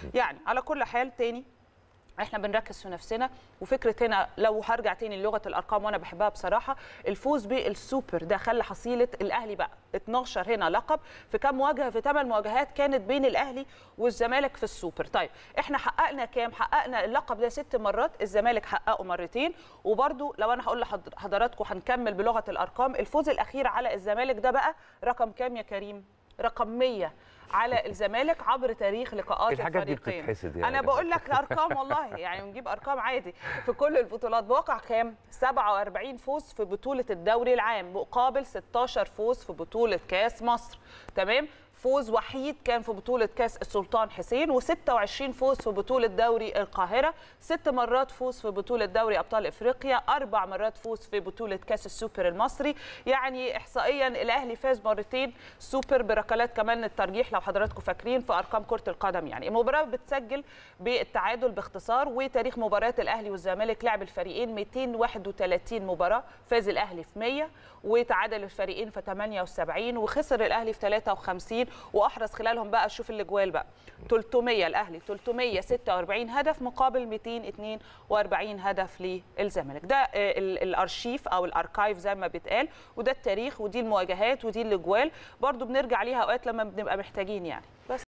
يعني على كل حال تاني احنا بنركز في نفسنا وفكره هنا لو هرجع تاني للغه الارقام وانا بحبها بصراحه الفوز بالسوبر ده خلى حصيله الاهلي بقى 12 هنا لقب في كام مواجهه في 8 مواجهات كانت بين الاهلي والزمالك في السوبر طيب احنا حققنا كام حققنا اللقب ده ست مرات الزمالك حققه مرتين وبرده لو انا هقول لحضراتكم هنكمل بلغه الارقام الفوز الاخير على الزمالك ده بقى رقم كام يا كريم رقم 100 على الزمالك عبر تاريخ لقاءات الحاجات دي الفريقين بتتحسد يعني انا بقول لك ارقام والله يعني نجيب ارقام عادي في كل البطولات بواقع كام 47 فوز في بطوله الدوري العام مقابل 16 فوز في بطوله كاس مصر تمام فوز وحيد كان في بطولة كأس السلطان حسين و26 فوز في بطولة دوري القاهرة ست مرات فوز في بطولة دوري أبطال إفريقيا أربع مرات فوز في بطولة كأس السوبر المصري يعني إحصائيا الأهلي فاز مرتين سوبر بركلات كمان الترجيح لو حضراتكم فاكرين في أرقام كرة القدم يعني المباراة بتسجل بالتعادل باختصار وتاريخ مباريات الأهلي والزمالك لعب الفريقين 231 مباراة فاز الأهلي في 100 وتعادل الفريقين في 78 وخسر الأهلي في 53 واحرز خلالهم بقى شوف الاجوال بقى 300 الاهلي 346 هدف مقابل 242 هدف للزمالك ده الارشيف او الاركايف زي ما بيتقال وده التاريخ ودي المواجهات ودي الاجوال برضو بنرجع ليها اوقات لما بنبقى محتاجين يعني بس